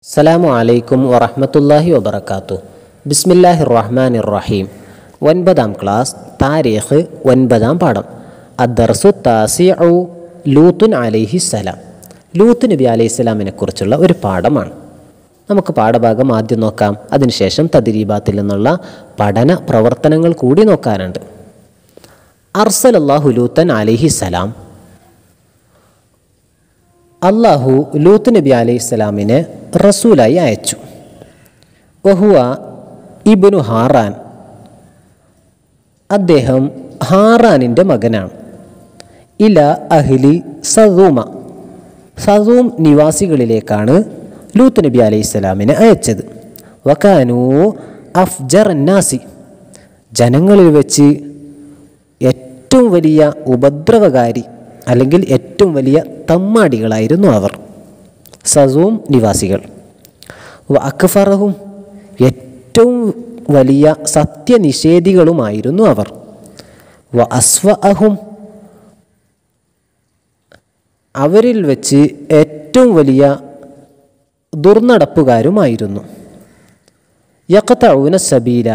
അസ്സലാമു അലൈക്കും വറഹ്മത്തുള്ളാഹി വബറകാത്തു ബിസ്മില്ലാഹി റഹ്മാൻ റഹീം ഒൻപതാം ക്ലാസ് താരീഖ് ഒൻപതാം പാഠം അദ്ദർസു താസിഉ ലൂത്തുൻ അലൈഹി സലാം ലൂത്ത് നബി അലൈഹി സ്വലാമിനെ കുറിച്ചുള്ള ഒരു പാഠമാണ് നമുക്ക് പാഠഭാഗം ആദ്യം നോക്കാം അതിനുശേഷം തദ്രീബാത്തിൽ നിന്നുള്ള പഠന പ്രവർത്തനങ്ങൾ കൂടി നോക്കാനുണ്ട് അർസലല്ലാഹു ലൂത്തൻ അലൈഹി സലാം അള്ളാഹു ലൂത്ത് നബി അലൈഹി സ്വലാമിനെ റസൂലായി അയച്ചു വഹുവ ഇബിനു ഹാറാൻ അദ്ദേഹം ഹാറാനിൻ്റെ മകനാണ് ഇല അഹ്ലി സദൂമ സദൂം നിവാസികളിലേക്കാണ് ലൂത്ത് നബി അലൈഹി സ്വലാമിനെ അയച്ചത് വക്കാനു അഫ്ജർ നാസി ജനങ്ങളിൽ വെച്ച് ഏറ്റവും വലിയ ഉപദ്രവകാരി അല്ലെങ്കിൽ ഏറ്റവും വലിയ തമ്മാടികളായിരുന്നു അവർ സസൂം നിവാസികൾ വ അക്ഫറഹും ഏറ്റവും വലിയ സത്യനിഷേധികളുമായിരുന്നു അവർ വ അസ്വഅഹും അവരിൽ വെച്ച് ഏറ്റവും വലിയ ദുർനടപ്പുകാരുമായിരുന്നു യക്കത്തഊന സബീല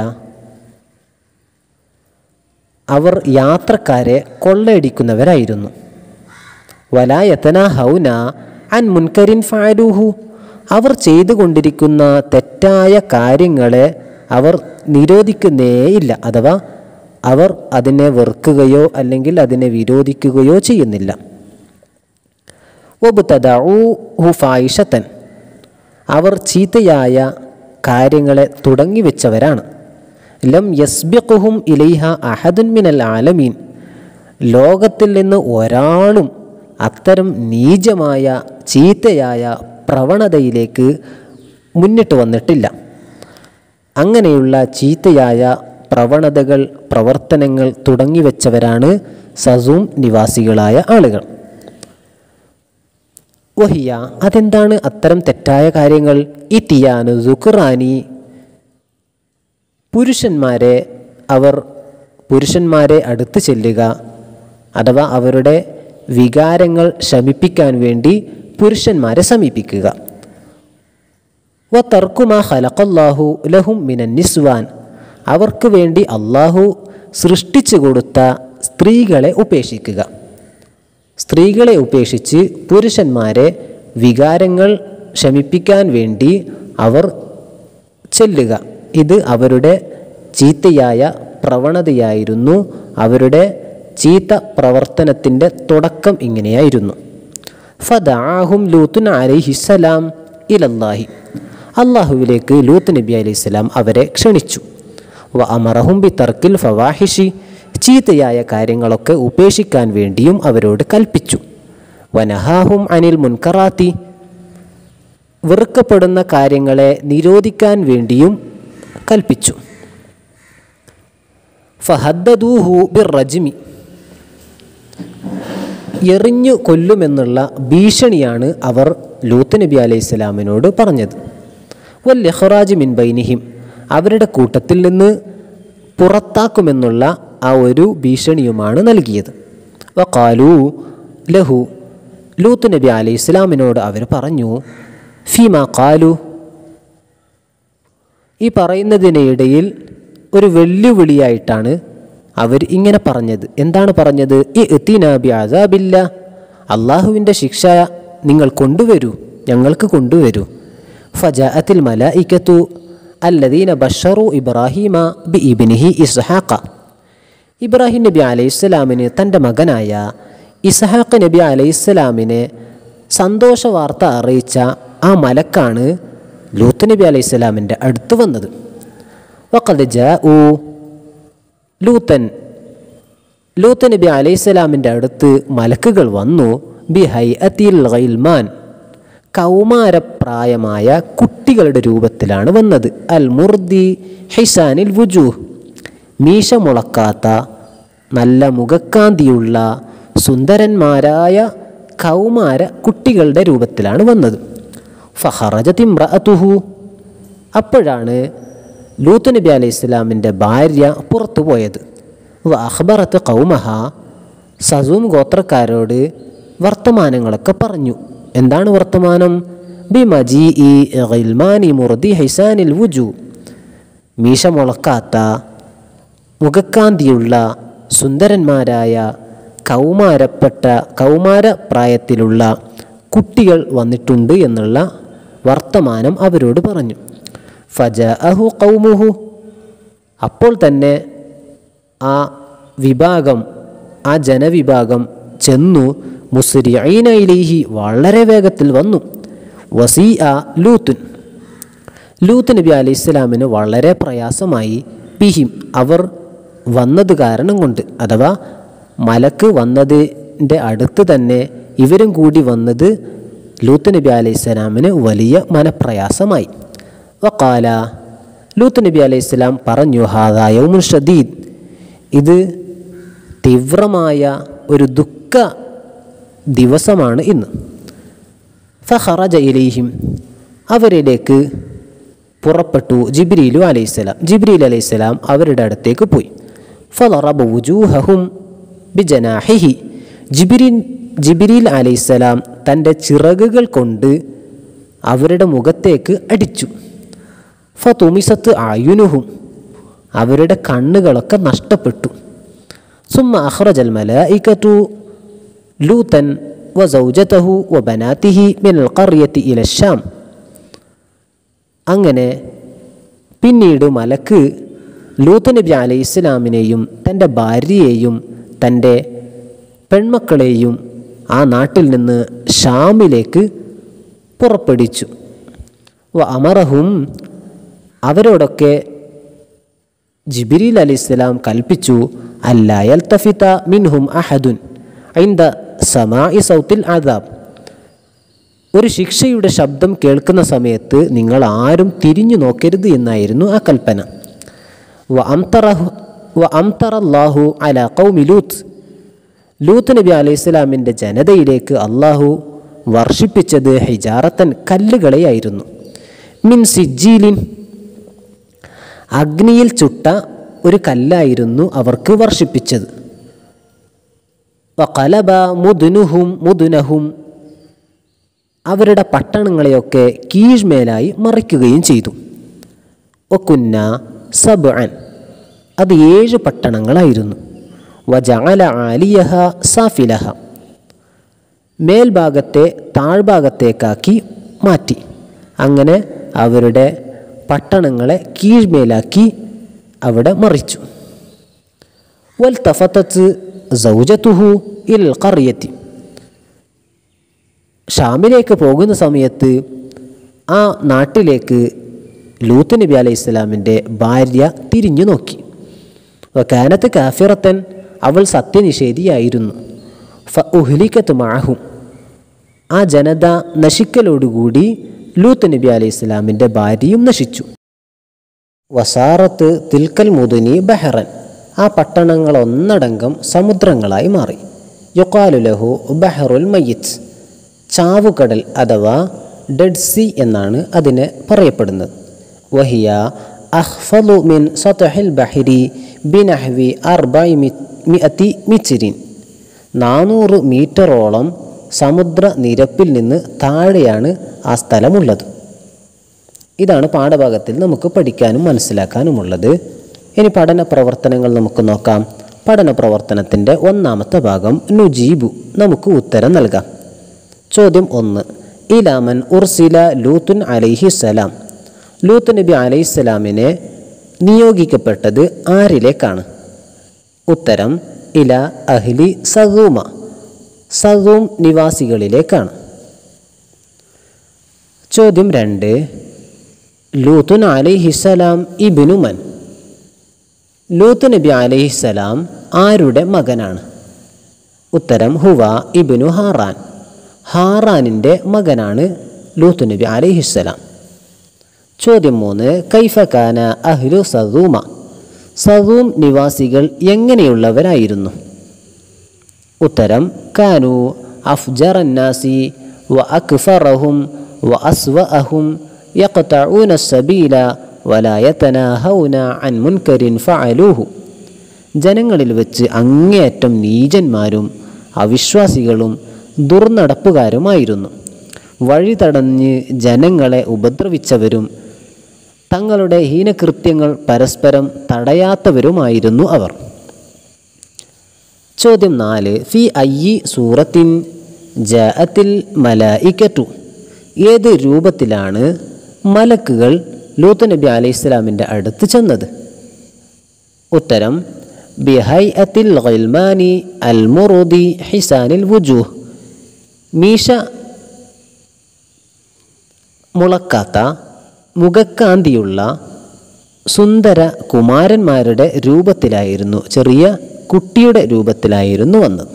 അവർ യാത്രക്കാരെ കൊള്ളയടിക്കുന്നവരായിരുന്നു വലായത്തന ഹൗന അൻ മുൻകരിൻ ഫാലൂഹു അവർ ചെയ്തുകൊണ്ടിരിക്കുന്ന തെറ്റായ കാര്യങ്ങളെ അവർ നിരോധിക്കുന്നേയില്ല അഥവാ അവർ അതിനെ വെറുക്കുകയോ അല്ലെങ്കിൽ അതിനെ വിരോധിക്കുകയോ ചെയ്യുന്നില്ല ഒബുതദഊഹു ഫായിഷത്തൻ അവർ ചീത്തയായ കാര്യങ്ങളെ തുടങ്ങിവെച്ചവരാണ് ലം യസ്ബിഖുഹും ഇലൈഹ അഹദുൻ മിനൽ ആലമീൻ ലോകത്തിൽ നിന്ന് ഒരാളും അത്തരം നീചമായ ചീത്തയായ പ്രവണതയിലേക്ക് മുന്നിട്ട് വന്നിട്ടില്ല അങ്ങനെയുള്ള ചീത്തയായ പ്രവണതകൾ പ്രവർത്തനങ്ങൾ തുടങ്ങിവെച്ചവരാണ് സസൂം നിവാസികളായ ആളുകൾ വഹിയ അതെന്താണ് അത്തരം തെറ്റായ കാര്യങ്ങൾ ഇത്തിയാനു സുഖുറാനി പുരുഷന്മാരെ അവർ പുരുഷന്മാരെ അടുത്ത് ചെല്ലുക അഥവാ അവരുടെ വികാരങ്ങൾ ശമിപ്പിക്കാൻ വേണ്ടി പുരുഷന്മാരെ സമീപിക്കുക വ തർക്കുമാ ഖലഖല്ലാഹു ലഹും മിനൻ നിസ്വാൻ അവർക്ക് വേണ്ടി അള്ളാഹു സൃഷ്ടിച്ചു കൊടുത്ത സ്ത്രീകളെ ഉപേക്ഷിക്കുക സ്ത്രീകളെ ഉപേക്ഷിച്ച് പുരുഷന്മാരെ വികാരങ്ങൾ ശമിപ്പിക്കാൻ വേണ്ടി അവർ ചെല്ലുക ഇത് അവരുടെ ചീത്തയായ പ്രവണതയായിരുന്നു അവരുടെ ചീത്ത പ്രവർത്തനത്തിൻ്റെ തുടക്കം ഇങ്ങനെയായിരുന്നു ഫദാഹും ലൂത്തുൻ അലൈഹിസ്സലാം ഇലല്ലാഹി അള്ളാഹുവിലേക്ക് ലൂത്ത് നബി അലൈഹിസ്സലാം അവരെ ക്ഷണിച്ചു വ അമറഹും ബി തർക്കിൽ ഫവാഹിഷി ചീത്തയായ കാര്യങ്ങളൊക്കെ ഉപേക്ഷിക്കാൻ വേണ്ടിയും അവരോട് കൽപ്പിച്ചു വനഹാഹും അനിൽ മുൻകറാത്തി വെറുക്കപ്പെടുന്ന കാര്യങ്ങളെ നിരോധിക്കാൻ വേണ്ടിയും കൽപ്പിച്ചു ഫഹദ്ദൂഹു ബിർ റജ്മി എറിഞ്ഞു കൊല്ലുമെന്നുള്ള ഭീഷണിയാണ് അവർ ലൂത്ത് നബി അലൈഹി സ്വലാമിനോട് പറഞ്ഞത് വല്യഹ്റാജ് മിൻ ബൈനിഹിം അവരുടെ കൂട്ടത്തിൽ നിന്ന് പുറത്താക്കുമെന്നുള്ള ആ ഒരു ഭീഷണിയുമാണ് നൽകിയത് വക്കാലു ലഹു ലൂത്ത് നബി അലൈഹി ഇസ്ലാമിനോട് അവർ പറഞ്ഞു ഫീമ കാലു ഈ പറയുന്നതിനിടയിൽ ഒരു വെല്ലുവിളിയായിട്ടാണ് അവർ ഇങ്ങനെ പറഞ്ഞത് എന്താണ് പറഞ്ഞത് ഈ എത്തിനാബി അസാബില്ല അള്ളാഹുവിൻ്റെ ശിക്ഷ നിങ്ങൾ കൊണ്ടുവരൂ ഞങ്ങൾക്ക് കൊണ്ടുവരൂ ഫജാഅത്തിൽ മല ഇക്കത്തു അല്ലദീന ബഷറു ഇബ്രാഹിമ ബി ഇബിനിഹി ഇസ്ഹാഖ ഇബ്രാഹിം നബി അലൈഹിസ്സലാമിന് തൻ്റെ മകനായ ഇസ്ഹാഖ് നബി അലൈഹിസ്സലാമിനെ സന്തോഷ വാർത്ത അറിയിച്ച ആ മലക്കാണ് ലൂത്ത് നബി അലൈഹിസ്സലാമിൻ്റെ അടുത്ത് വന്നത് വഖദ് ജാഊ ലൂത്തൻ ലൂത്ത് നബി അലൈഹിസ്സലാമിൻ്റെ അടുത്ത് മലക്കുകൾ വന്നു ബി ഹൈ അത്തിൽ ഗൈൽമാൻ കൗമാരപ്രായമായ കുട്ടികളുടെ രൂപത്തിലാണ് വന്നത് അൽ മുർദി ഹിസാനിൽ വുജൂഹ് മീശ മുളക്കാത്ത നല്ല മുഖക്കാന്തിയുള്ള സുന്ദരന്മാരായ കൗമാര കുട്ടികളുടെ രൂപത്തിലാണ് വന്നത് ഫഹറജത്തിമ്രഅതുഹു അപ്പോഴാണ് ലൂത്ത് നബി അലൈഹി ഇസ്ലാമിൻ്റെ ഭാര്യ പുറത്തു പോയത് അഖ്ബറത്ത് കൗമഹ സസൂം ഗോത്രക്കാരോട് വർത്തമാനങ്ങളൊക്കെ പറഞ്ഞു എന്താണ് വർത്തമാനം ബിമജീഇ ഗിൽമാനി മുർദി ഹിസാനിൽ വുജു മീശ മുളക്കാത്ത മുഖക്കാന്തിയുള്ള സുന്ദരന്മാരായ കൗമാരപ്പെട്ട കൗമാര പ്രായത്തിലുള്ള കുട്ടികൾ വന്നിട്ടുണ്ട് എന്നുള്ള വർത്തമാനം അവരോട് പറഞ്ഞു ഫജ അഹു കൗമുഹു അപ്പോൾ തന്നെ ആ വിഭാഗം ആ ജനവിഭാഗം ചെന്നു മുസ്രിഅയിനയിലേഹി വളരെ വേഗത്തിൽ വന്നു വസീ അ ലൂത്തുൻ ലൂത്ത് നബി അലൈഹി ഇസ്ലാമിന് വളരെ പ്രയാസമായി ബിഹിം അവർ വന്നത് കാരണം കൊണ്ട് അഥവാ മലക്ക് വന്നതിൻ്റെ അടുത്ത് തന്നെ ഇവരും കൂടി വന്നത് ലൂത്ത് നബി അലൈഹി ഇസ്ലാമിന് വലിയ മനപ്രയാസമായി വക്കാല ലൂത്ത് നബി അലൈഹി ഇസ്ലാം പറഞ്ഞു ഹാദായൗമുൻ ഷദീദ് ഇത് തീവ്രമായ ഒരു ദുഃഖ ദിവസമാണ് ഇന്ന് ഫഹറജ ഇലൈഹിം അവരിലേക്ക് പുറപ്പെട്ടു ജിബ്രീലു അലൈഹിസ്സലാം ജിബ്രീൽ അലൈഹിസ്സലാം അവരുടെ അടുത്തേക്ക് പോയി ഫലറബ വുജൂഹഹും ബിജനാഹിഹി ജിബിരിൻ ജിബിരിൽ അലൈഹിസ്സലാം തൻ്റെ ചിറകുകൾ കൊണ്ട് അവരുടെ മുഖത്തേക്ക് അടിച്ചു ഫതുമിസത്ത് ആയുനുഹും അവരുടെ കണ്ണുകളൊക്കെ നഷ്ടപ്പെട്ടു സുമ്മ അഖ്റജൽ മലായിക്കത്തു ലൂതൻ വസൗജതഹു വബനാത്തിഹി മിനൽ ഖറിയത്തി ഇല ഷാം അങ്ങനെ പിന്നീട് മലക്ക് ലൂത്ത് നബി അലൈഹി ഇസ്ലാമിനെയും തൻ്റെ ഭാര്യയെയും തൻ്റെ പെൺമക്കളെയും ആ നാട്ടിൽ നിന്ന് ഷാമിലേക്ക് പുറപ്പെടുവിച്ചു വ അമറഹും അവരോടൊക്കെ ജിബിരിൽ അലിസ്ലാം കൽപ്പിച്ചു അല്ല യൽത്തഫിത മിൻഹും അഹദുൻ ഐന്ദ സമാഇ സൗത്തിൽ ആദാബ് ഒരു ശിക്ഷയുടെ ശബ്ദം കേൾക്കുന്ന സമയത്ത് നിങ്ങൾ ആരും തിരിഞ്ഞു നോക്കരുത് എന്നായിരുന്നു ആ കൽപ്പന വ അംതറഹു വ അംതറല്ലാഹു അല കൗമി ലൂത്ത് ലൂത്ത് നബി അലൈഹി സ്വലാമിൻ്റെ ജനതയിലേക്ക് അള്ളാഹു വർഷിപ്പിച്ചത് ഹിജാറത്തൻ കല്ലുകളെയായിരുന്നു മിൻ സിജീലിൻ അഗ്നിയിൽ ചുട്ട ഒരു കല്ലായിരുന്നു അവർക്ക് വർഷിപ്പിച്ചത് വകലബ മുദുനുഹും മുദുനഹും അവരുടെ പട്ടണങ്ങളെയൊക്കെ കീഴ്മേലായി മറിക്കുകയും ചെയ്തു ഒക്കുന്ന സബ്അൻ അത് ഏഴ് പട്ടണങ്ങളായിരുന്നു വജഅല ആലിയഹ സാഫിലഹ മേൽഭാഗത്തെ താഴ്ഭാഗത്തേക്കാക്കി മാറ്റി അങ്ങനെ അവരുടെ പട്ടണങ്ങളെ കീഴ്മേലാക്കി അവിടെ മറിച്ചു വൽ തഫത്തത്ത് സൗജത്തുഹു ഇൽ കറിയത്തി ഷാമിലേക്ക് പോകുന്ന സമയത്ത് ആ നാട്ടിലേക്ക് ലൂത്ത് നബി അലൈഹി ഇസ്ലാമിൻ്റെ ഭാര്യ തിരിഞ്ഞു നോക്കി കാനത്ത് കാഫിറത്തൻ അവൾ സത്യനിഷേധിയായിരുന്നു ഫ ഉഹ്ലിക്കത്ത് മാഹും ആ ജനത നശിക്കലോടുകൂടി ലൂത്ത് നബി അലൈഹി ഇസ്ലാമിൻ്റെ ഭാര്യയും നശിച്ചു വസാറത്ത് തിൽക്കൽ മുതുനി ബഹറൻ ആ പട്ടണങ്ങൾ ഒന്നടങ്കം സമുദ്രങ്ങളായി മാറി യുക്കാലുലഹു ബഹറുൽ മയ്യിത്ത് ചാവുകടൽ അഥവാ ഡെഡ് സി എന്നാണ് അതിനെ പറയപ്പെടുന്നത് വഹിയ അഹ്ഫലു മിൻ സതഹിൽ ബഹിരി ബിനഹ്വി അർബൈ മിഅത്തി മിച്ചിരിൻ നാനൂറ് മീറ്ററോളം സമുദ്ര നിരപ്പിൽ നിന്ന് താഴെയാണ് ആ സ്ഥലമുള്ളത് ഇതാണ് പാഠഭാഗത്തിൽ നമുക്ക് പഠിക്കാനും മനസ്സിലാക്കാനുമുള്ളത് ഇനി പഠന പ്രവർത്തനങ്ങൾ നമുക്ക് നോക്കാം പഠന പ്രവർത്തനത്തിൻ്റെ ഒന്നാമത്തെ ഭാഗം നുജീബു നമുക്ക് ഉത്തരം നൽകാം ചോദ്യം ഒന്ന് ഇലാമൻ ഉർസില ലൂത്തുൻ അലൈഹി സലാം ലൂത്ത് നബി അലൈഹി സ്വലാമിനെ നിയോഗിക്കപ്പെട്ടത് ആരിലേക്കാണ് ഉത്തരം ഇല അഹ്ലി സഗൂമ സഗൂം നിവാസികളിലേക്കാണ് ചോദ്യം രണ്ട് ലൂത്തുൻ അലൈഹിസലാം ഇബിനുമൻ ലൂത്ത് നബി അലൈഹിസലാം ആരുടെ മകനാണ് ഉത്തരം ഹുവ ഇബിനു ഹാറാൻ ഹാറാനിൻ്റെ മകനാണ് ലൂത്ത് നബി അലൈഹിസ്സലാം ചോദ്യം മൂന്ന് കൈഫക്കാന അഹ്ലു സദൂമ സദൂം നിവാസികൾ എങ്ങനെയുള്ളവരായിരുന്നു ഉത്തരം കാനു അഫ്ജറന്നാസി വ അക്ഫറഹും വ അസ്വഅഹും യഖ്തഊന സബീല വലാ യതനാഹൗന അൻ മുൻകരിൻ ഫഅലൂഹു ജനങ്ങളിൽ വെച്ച് അങ്ങേയറ്റം നീചന്മാരും അവിശ്വാസികളും ദുർനടപ്പുകാരുമായിരുന്നു വഴി തടഞ്ഞ് ജനങ്ങളെ ഉപദ്രവിച്ചവരും തങ്ങളുടെ ഹീനകൃത്യങ്ങൾ പരസ്പരം തടയാത്തവരുമായിരുന്നു അവർ ചോദ്യം നാല് ഫി അയ്യി സൂറത്തിൻ ജഅത്തിൽ മലായിക്കറ്റു ഏത് രൂപത്തിലാണ് മലക്കുകൾ ലൂത്ത് നബി അലൈഹി ഇസ്ലാമിൻ്റെ അടുത്ത് ചെന്നത് ഉത്തരം ബിഹൈ അത്തിൽ ഗൽമാനി അൽ മുറുദി ഹിസാനിൽ വുജൂഹ് മീശ മുളക്കാത്ത മുഖക്കാന്തിയുള്ള സുന്ദര കുമാരന്മാരുടെ രൂപത്തിലായിരുന്നു ചെറിയ കുട്ടിയുടെ രൂപത്തിലായിരുന്നു വന്നത്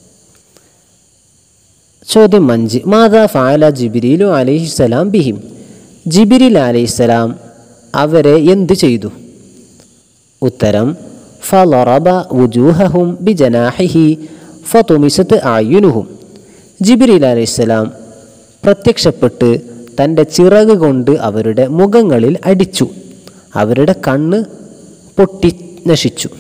ചോദ്യം അഞ്ച് മാതാ ഫാല ജിബിരിലു അലൈഹിസ്സലാം ബിഹിം ജിബിരിൽ അലൈഹിസ്സലാം അവരെ എന്തു ചെയ്തു ഉത്തരം ഫലറബ വുജൂഹഹും ബിജനാഹിഹി ഫതുമിസത്ത് ആയുനുഹും ജിബിരിൽ അലൈഹിസ്സലാം പ്രത്യക്ഷപ്പെട്ട് തൻ്റെ ചിറക് കൊണ്ട് അവരുടെ മുഖങ്ങളിൽ അടിച്ചു അവരുടെ കണ്ണ് പൊട്ടി നശിച്ചു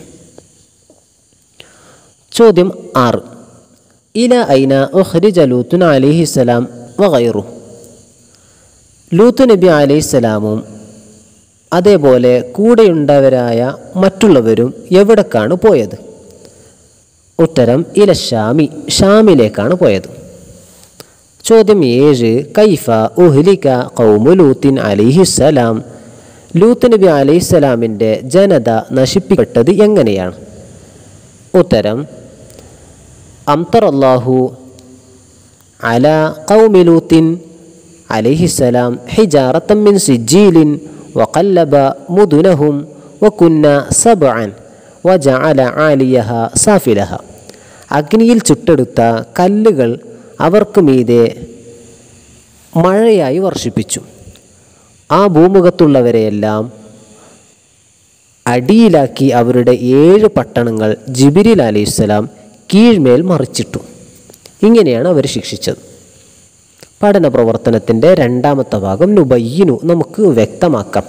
ചോദ്യം ആറ് ഇല ഐന ഉഖ്രിജ ലൂത്തുൻ അലിഹിസ്സലാം വഗൈറു ലൂത്ത് നബി അലൈഹിസ്സലാമും അതേപോലെ കൂടെയുണ്ടവരായ മറ്റുള്ളവരും എവിടേക്കാണ് പോയത് ഉത്തരം ഇല ഷാമി ഷാമിലേക്കാണ് പോയത് ചോദ്യം ഏഴ് കൈഫ ഉഹ്ലിക കൗമു ലൂത്തിൻ അലിഹിസ്സലാം ലൂത്ത് നബി അലൈഹിസ്സലാമിൻ്റെ ജനത നശിപ്പിക്കപ്പെട്ടത് എങ്ങനെയാണ് ഉത്തരം അംതർ അള്ളാഹു അല കൗമി ലൂത്തിൻ അലൈഹിസ്സലാം ഹിജാറത്തം മിൻ സിജീലിൻ വഖല്ലബ മുദുനഹും വകുന്ന സബ്അൻ വജഅല ആലിയഹ സാഫിലഹ അഗ്നിയിൽ ചുട്ടെടുത്ത കല്ലുകൾ അവർക്ക് മീതെ മഴയായി വർഷിപ്പിച്ചു ആ ഭൂമുഖത്തുള്ളവരെയെല്ലാം അടിയിലാക്കി അവരുടെ ഏഴ് പട്ടണങ്ങൾ ജിബിരിൽ അലൈഹിസ്സലാം കീഴ്മേൽ മറിച്ചിട്ടു ഇങ്ങനെയാണ് അവർ ശിക്ഷിച്ചത് പഠന പ്രവർത്തനത്തിൻ്റെ രണ്ടാമത്തെ ഭാഗം നുബയ്യനു നമുക്ക് വ്യക്തമാക്കാം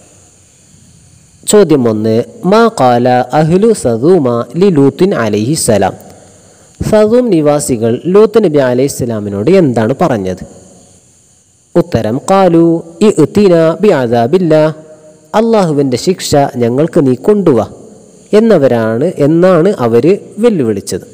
ചോദ്യം ഒന്ന് മാ കാല അഹ്ലു സദൂമ ലി ലൂത്തിൻ അലൈഹി സലാം സദൂം നിവാസികൾ ലൂത്ത് നബി അലൈഹി സ്വലാമിനോട് എന്താണ് പറഞ്ഞത് ഉത്തരം കാലു ഇ ഉത്തീന ബി ആദാബില്ല അള്ളാഹുവിൻ്റെ ശിക്ഷ ഞങ്ങൾക്ക് നീ കൊണ്ടുവാ എന്നവരാണ് എന്നാണ് അവർ വെല്ലുവിളിച്ചത്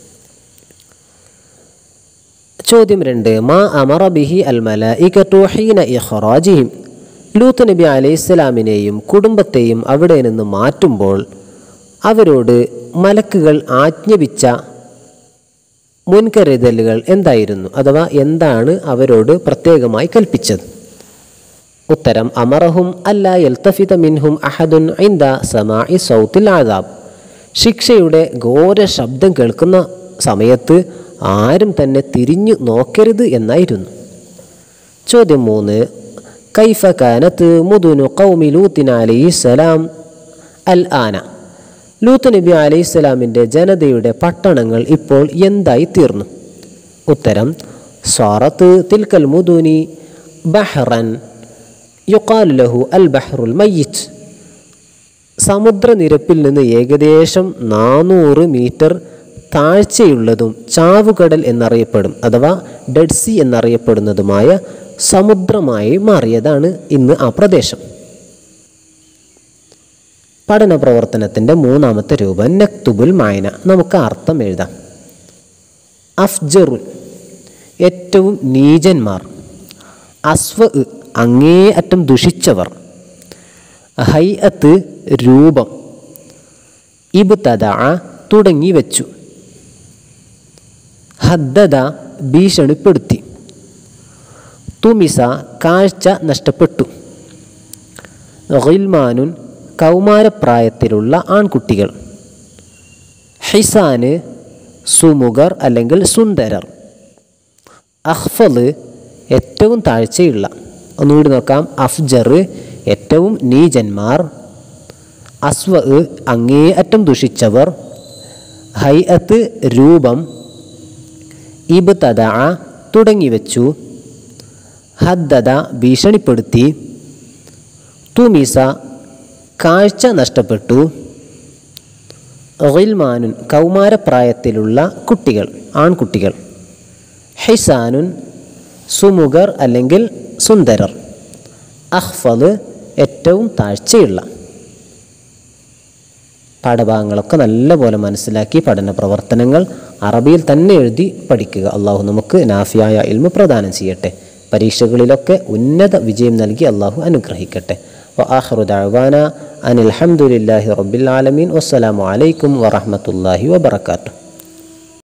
ചോദ്യം രണ്ട് മാ അമറ ബിഹി അൽ മലായികത്തു ഹീന ഇഖ്റാജിഹിം ലൂത്ത് നബി അലൈഹിസ്സലാമിനെയും കുടുംബത്തെയും അവിടെ നിന്ന് മാറ്റുമ്പോൾ അവരോട് മലക്കുകൾ ആജ്ഞപിച്ച മുൻകരുതലുകൾ എന്തായിരുന്നു അഥവാ എന്താണ് അവരോട് പ്രത്യേകമായി കൽപ്പിച്ചത് ഉത്തരം അമറഹും അല്ല യൽത്തഫിത മിൻഹും അഹദുൻ ഐന്ദ സമാഇ സൗത്തിൽ ആദാബ് ശിക്ഷയുടെ ഘോര ശബ്ദം കേൾക്കുന്ന സമയത്ത് ആരും തന്നെ തിരിഞ്ഞു നോക്കരുത് എന്നായിരുന്നു ചോദ്യം മൂന്ന് കൈഫ കാനത്ത് മുതുനു കൗമി ലൂത്തിൻ അലൈഹി സലാം അൽ ആന ലൂത്ത് നബി അലൈഹി സ്വലാമിൻ്റെ ജനതയുടെ പട്ടണങ്ങൾ ഇപ്പോൾ എന്തായി തീർന്നു ഉത്തരം സ്വാറത്ത് തിൽക്കൽ മുദുനി ബഹ്റൻ യുക്കാൽ ലഹു അൽ ബഹ്റുൽ മയ്യിറ്റ് സമുദ്രനിരപ്പിൽ നിന്ന് ഏകദേശം നാനൂറ് മീറ്റർ താഴ്ചയുള്ളതും ചാവുകടൽ എന്നറിയപ്പെടും അഥവാ ഡെഡ് സി എന്നറിയപ്പെടുന്നതുമായ സമുദ്രമായി മാറിയതാണ് ഇന്ന് ആ പ്രദേശം പഠന പ്രവർത്തനത്തിൻ്റെ മൂന്നാമത്തെ രൂപം നക്തുബുൽ മായന നമുക്ക് അർത്ഥം എഴുതാം അഫ്ജറുൽ ഏറ്റവും നീചന്മാർ അസ്വ അങ്ങേ അറ്റം ദുഷിച്ചവർ ഹൈഅത്ത് രൂപം ഇബ്തദ തുടങ്ങി വെച്ചു ഹദ്ദദ ഭീഷണിപ്പെടുത്തി തുമിസ കാഴ്ച നഷ്ടപ്പെട്ടു ഗിൽമാനുൻ കൗമാരപ്രായത്തിലുള്ള ആൺകുട്ടികൾ ഹിസാന് സുമുഖർ അല്ലെങ്കിൽ സുന്ദരർ അഹ്ഫല് ഏറ്റവും താഴ്ചയുള്ള ഒന്നുകൂടി നോക്കാം അഫ്ജർ ഏറ്റവും നീചന്മാർ അസ്വ അങ്ങേ അറ്റം ദുഷിച്ചവർ ഹൈഅത്ത് രൂപം ഇബ്തദ തുടങ്ങി വെച്ചു ഹദ്ദദ ഭീഷണിപ്പെടുത്തി തുമിസ കാഴ്ച നഷ്ടപ്പെട്ടു ഗിൽമാനുൻ കൗമാരപ്രായത്തിലുള്ള കുട്ടികൾ ആൺകുട്ടികൾ ഹിസാനുൻ സുമുഖർ അല്ലെങ്കിൽ സുന്ദരർ അഹ്ഫദ് ഏറ്റവും താഴ്ചയുള്ള പാഠഭാഗങ്ങളൊക്കെ നല്ലപോലെ മനസ്സിലാക്കി പഠന പ്രവർത്തനങ്ങൾ അറബിയിൽ തന്നെ എഴുതി പഠിക്കുക അള്ളാഹു നമുക്ക് നാഫിയായ ഇൽമ പ്രദാനം ചെയ്യട്ടെ പരീക്ഷകളിലൊക്കെ ഉന്നത വിജയം നൽകി അള്ളാഹു അനുഗ്രഹിക്കട്ടെ വആഖിറു ദഅവാന അനിൽ ഹംദുലില്ലാഹി റബ്ബിൽ ആലമീൻ വസ്സലാമു അലൈക്കും വറഹ്മത്തുള്ളാഹി വബറകാതുഹു